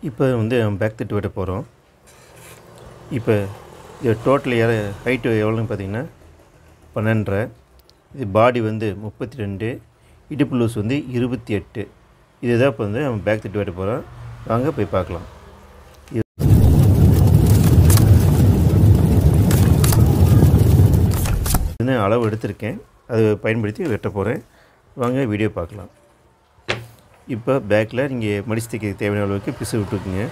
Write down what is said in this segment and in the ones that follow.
இப்போ வந்து நம்ம பேக் தட்டு வெட்ட போகிறோம் இப்போ இது டோட்டல் எற ஹைட்டு எவ்வளோன்னு பார்த்தீங்கன்னா பன்னெண்டரை இது பாடி வந்து முப்பத்தி ரெண்டு இடுப்பு லூஸ் வந்து இருபத்தி எட்டு இதுதான் இப்போ வந்து நம்ம பேக் தட்டு வெட்ட போகிறோம் வாங்க போய் பார்க்கலாம் இது வந்து அளவு எடுத்திருக்கேன் அதை பயன்படுத்தி வெட்ட போகிறேன் வாங்க வீடியோ பார்க்கலாம் இப்போ பேக்கில் நீங்கள் மடிச்சு தைக்க தேவையான அளவுக்கு பிசு விட்டுருக்குங்க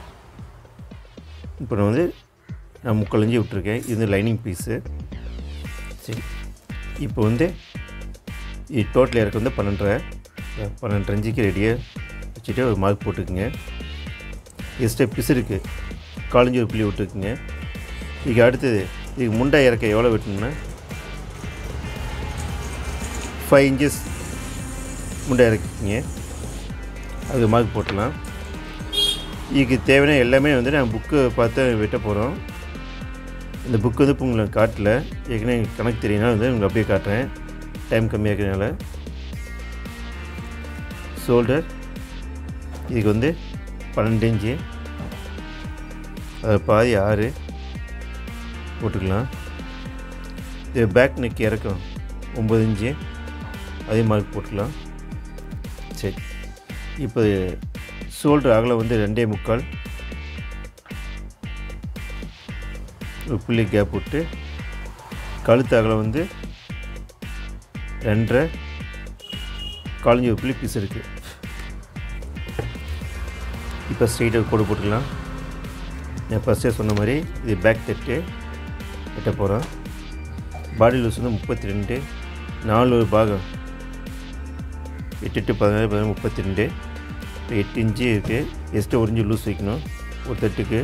இப்போ நான் வந்து நான் முக்காலஞ்சி விட்டுருக்கேன் இது வந்து லைனிங் பீஸு சரி இப்போ வந்து இது டோட்டல் இறக்க வந்து பன்னெண்டரை பன்னெண்டு அஞ்சுக்கு ரெடியாக வச்சுட்டு ஒரு மார்க் போட்டுக்குங்க எக்ஸ்ட்ரா பிசு இருக்குது காலஞ்சி ஒரு புள்ளி விட்டுருக்குங்க இதுக்கு அடுத்தது இதுக்கு முண்டை இறக்க எவ்வளோ வெட்டணும்னா ஃபைவ் இன்ச்சஸ் முண்டை இறக்கிங்க அது மார்க் போட்டுடலாம் இதுக்கு தேவையான எல்லாமே வந்து நான் புக்கு பார்த்து வெட்ட போகிறோம் இந்த புக்கு வந்து இப்போ உங்களுக்கு காட்டல ஏற்கனவே எனக்கு கணக்கு தெரியும்னா வந்து உங்களுக்கு அப்படியே காட்டுறேன் டைம் கம்மியாக இருக்கிறதுனால ஷோல்டர் இதுக்கு வந்து பன்னெண்டு இன்ச்சு அது பாதி ஆறு போட்டுக்கலாம் இது பேக் நெக் இறக்கும் ஒம்பது இன்ச்சு அதே மார்க் போட்டுக்கலாம் சரி இப்போ ஷோல்டர் அகலம் வந்து ரெண்டே முக்கால் ஒரு புள்ளி கேப் விட்டு கழுத்து அகலம் வந்து ரெண்டரை காலஞ்சி ஒரு புள்ளி பீஸ் இருக்குது இப்போ ஸ்ட்ரெயிட்டாக கோடு போட்டுக்கலாம் நான் ஃபஸ்ட்டே சொன்ன மாதிரி இது பேக் தட்டு வெட்ட போகிறோம் பாடி லூஸ் வந்து முப்பத்தி ரெண்டு நாலு ஒரு பாகம் எட்டு எட்டு பதினாறு பதினாறு முப்பத்தி ரெண்டு இப்போ எட்டு இன்ச்சு இருக்குது எக்ஸ்ட்ரா ஒரு இன்ச்சு லூஸ் வைக்கணும் ஒரு தட்டுக்கு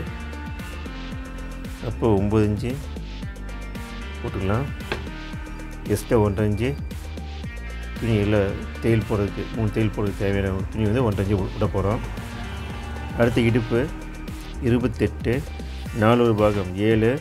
அப்போ ஒம்பது இன்ச்சு போட்டுக்கலாம் எக்ஸ்ட்ரா ஒன்றரை இன்ச்சு துணி எல்லாம் தேயில் போடுறதுக்கு மூணு தேயில் போடுறதுக்கு தேவையான துணி வந்து ஒன்றரை இன்ச்சு விட போகிறோம் அடுத்து இடுப்பு இருபத்தெட்டு நாலு ஒரு பாகம் ஏழு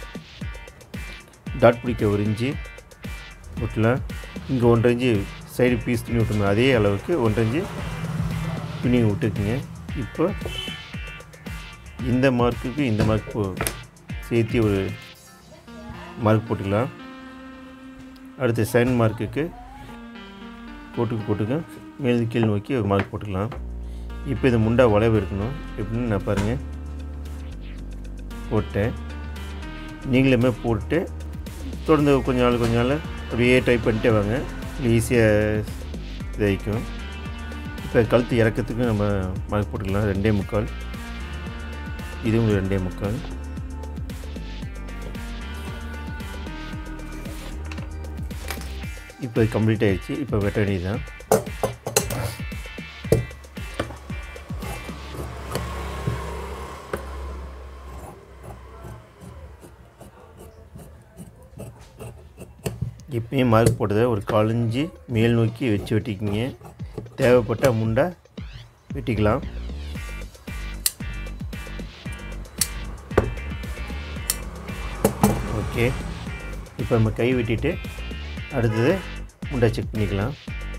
டாட் பிடிக்க ஒரு இன்ச்சு விட்டலாம் இங்கே ஒன்றரை இன்ச்சு சைடு பீஸ் துணி விட்டணும் அதே அளவுக்கு ஒன்றரை இன்ச்சு துணி விட்டுக்குங்க இப்போ இந்த மார்க்குக்கு இந்த மார்க் போ சேர்த்து ஒரு மார்க் போட்டுக்கலாம் அடுத்து சைன் மார்க்குக்கு போட்டுக்கு போட்டுக்க மேலே கீழ் நோக்கி ஒரு மார்க் போட்டுக்கலாம் இப்போ இது முண்டா வளைவு இருக்கணும் எப்படின்னு நான் பாருங்கள் போட்டேன் நீங்களுமே போட்டு தொடர்ந்து கொஞ்ச நாள் கொஞ்ச நாள் அப்படியே டைப் பண்ணிட்டே வாங்க ஈஸியாக இதாகிக்கும் இப்போ கழுத்து இறக்கத்துக்கு நம்ம மார்க் போட்டுக்கலாம் ரெண்டே முக்கால் இதுவும் ரெண்டே முக்கால் இப்போ கம்ப்ளீட் ஆகிடுச்சு இப்போ வெட்ட வேண்டியது தான் இப்பயும் மார்க் போட்டதை ஒரு காலஞ்சி மேல் நோக்கி வச்சு வெட்டிக்கிங்க தேவைப்பட்டால் முண்டை வெட்டிக்கலாம் ஓகே இப்போ நம்ம கை வெட்டிட்டு அடுத்தது முண்டை செக் பண்ணிக்கலாம்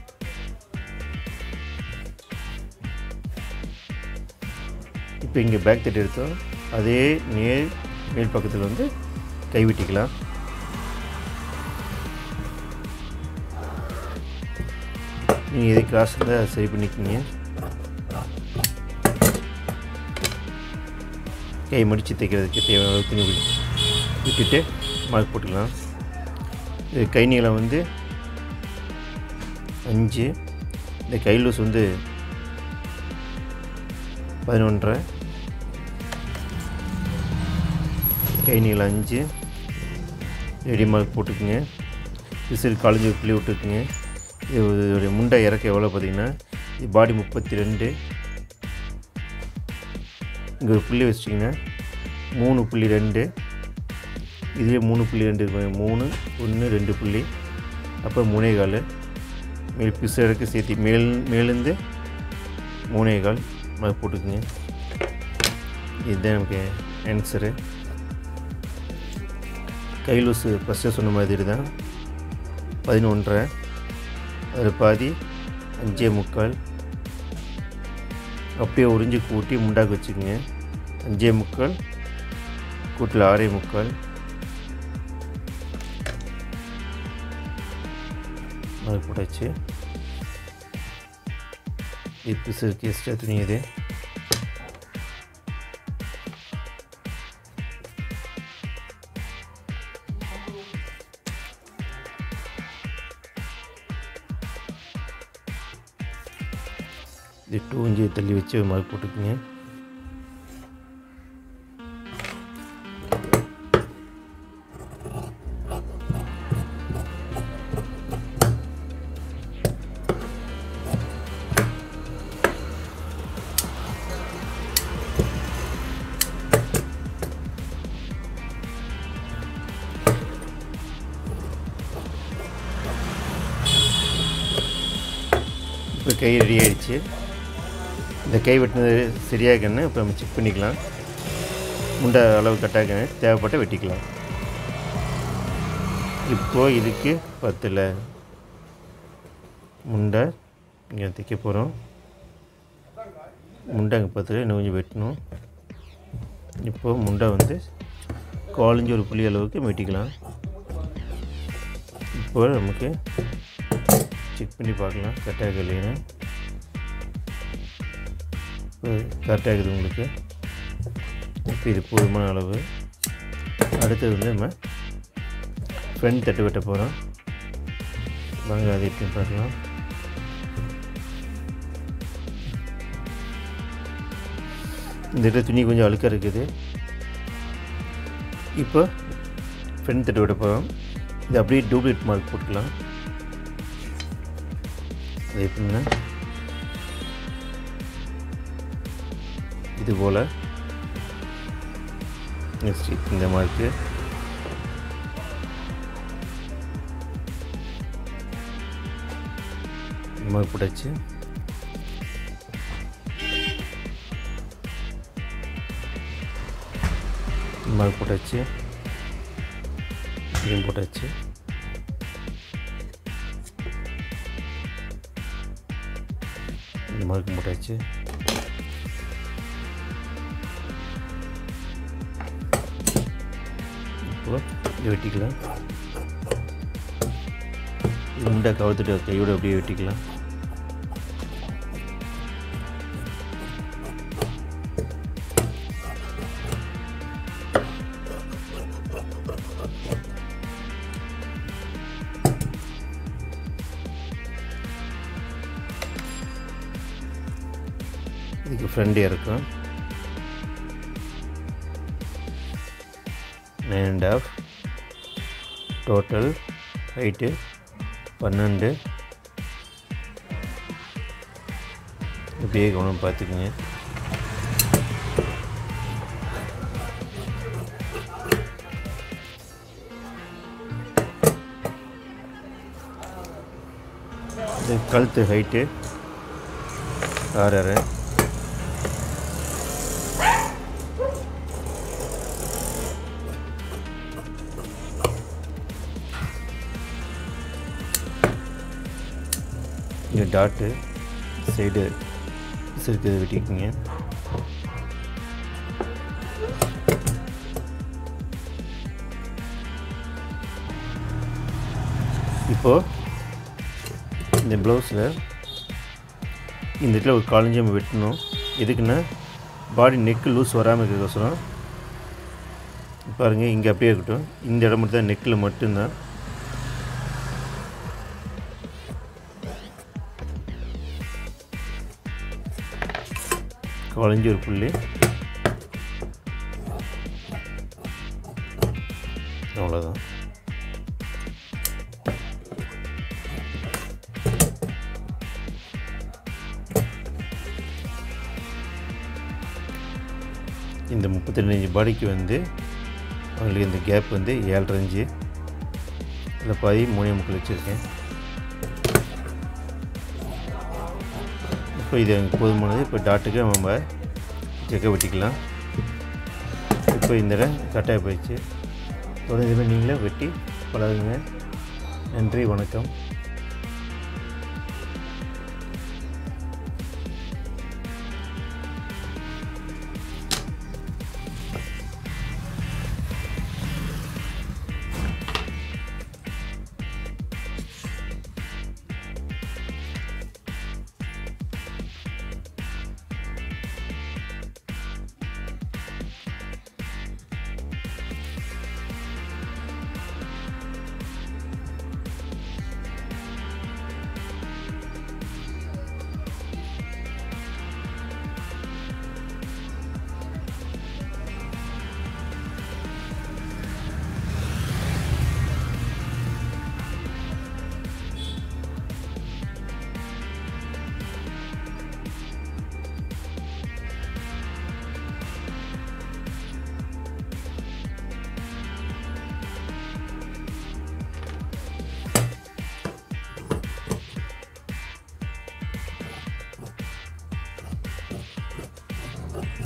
இப்போ இங்கே பேக் தட்டு எடுத்தோம் அதே நேர் மேல் பக்கத்தில் வந்து கை வெட்டிக்கலாம் நீங்கள் எது கிராஸ் இருந்தால் அதை சரி பண்ணிக்கிங்க கை மடித்து தைக்கிறதுக்கு தேவையான அளவு துணி விட்டுட்டு மார்க் போட்டுக்கலாம் இது கை நீளம் வந்து அஞ்சு இந்த கை லூஸ் வந்து பதினொன்றரை கை நீளம் அஞ்சு ரெடி மார்க் போட்டுக்குங்க விசிறு காலேஜ் புள்ளி விட்டுக்குங்க இதோடைய முண்டை இறக்க எவ்வளோ பார்த்தீங்கன்னா இது பாடி முப்பத்தி ரெண்டு இங்கே ஒரு புள்ளி வச்சிட்டிங்கன்னா மூணு புள்ளி ரெண்டு இதுலேயே மூணு புள்ளி ரெண்டு இருக்கும் மூணு ஒன்று ரெண்டு புள்ளி அப்போ மூணே கால் மேல் பிசு இறக்க சேர்த்து மேல் மேலேருந்து மூணே கால் மாதிரி போட்டுக்குங்க இதுதான் நமக்கு ஆன்சரு கை லூஸு ஃபஸ்ட்டு சொன்ன மாதிரி தான் பதினொன்றரை அதில் பாதி அஞ்சே முக்கால் அப்படியே உறிஞ்சி கூட்டி முண்டாக்கு வச்சுக்கோங்க அஞ்சே முக்கால் கூட்டில் ஆறே முக்கால் அது போட்டாச்சு இப்போ இருக்கு எக்ஸ்ட்ரா துணி இது இது டூ இஞ்சி தள்ளி வச்சு மாதிரி போட்டுக்குங்க இப்போ கை ரெடி ஆயிடுச்சு இந்த கை வெட்டினது சரியாகன்னு இப்போ நம்ம செக் பண்ணிக்கலாம் முண்டை அளவு கட்டாக்கன்னு தேவைப்பட்ட வெட்டிக்கலாம் இப்போது இதுக்கு பத்தில் முண்டை இங்கே தைக்க போகிறோம் முண்டை அங்கே பத்தில் இன்னும் கொஞ்சம் வெட்டணும் இப்போது முண்டை வந்து காலஞ்சி ஒரு புளி அளவுக்கு வெட்டிக்கலாம் இப்போ நமக்கு செக் பண்ணி பார்க்கலாம் கரெக்டாக இல்லைன்னு கரெக்டாக இருக்குது உங்களுக்கு இப்போ இது போதுமான அளவு அடுத்தது வந்து நம்ம ஃப்ரண்ட் தட்டு வெட்ட போகிறோம் வாங்க அது எப்படி பார்க்கலாம் இந்த இடத்துல துணி கொஞ்சம் அழுக்காக இருக்குது இப்போ ஃப்ரண்ட் தட்டு வெட்ட போகிறோம் இது அப்படியே டூப்ளிகேட் மார்க் போட்டுக்கலாம் அது எப்படின்னா இது போல் நெக்ஸ்ட் இந்த மார்க்கு இந்த மாதிரி போட்டாச்சு இந்த மாதிரி போட்டாச்சு இதையும் போட்டாச்சு இந்த மார்க் போட்டாச்சு இப்போ இதை வெட்டிக்கலாம் இது முண்டை கவுத்துட்டு கையோடு அப்படியே வெட்டிக்கலாம் இதுக்கு ஃப்ரெண்டு இருக்கும் nine and half total height பன்னெண்டு இப்படியே கவனம் பார்த்துக்குங்க இது கழுத்து ஹைட்டு ஆறரை இங்கே டாட்டு சைடு இருக்கிறத வெட்டிக்கோங்க இப்போது இந்த ப்ளவுஸில் இந்த இடத்துல ஒரு காலஞ்சி நம்ம வெட்டணும் எதுக்குன்னா பாடி நெக்கு லூஸ் வராமல் இருக்கிறதுக்கோசரம் பாருங்கள் இங்கே அப்படியே இருக்கட்டும் இந்த இடம் மட்டும் தான் நெக்கில் மட்டும்தான் குழஞ்சி ஒரு புள்ளி அவ்வளோதான் இந்த முப்பத்தி ரெண்டு பாடிக்கு வந்து அவங்களுக்கு இந்த கேப் வந்து ஏழரை இன்ச்சு இதில் பாதி மூணே முக்கில் வச்சுருக்கேன் இப்போ இது எனக்கு போதுமானது இப்போ டாட்டுக்கு நம்ம செக்கை வெட்டிக்கலாம் இப்போ இந்த இடம் கட்டாய போயிடுச்சு தொடர்ந்து இதுமாதிரி நீங்களே வெட்டி பழகுங்க நன்றி வணக்கம் இருக்கும்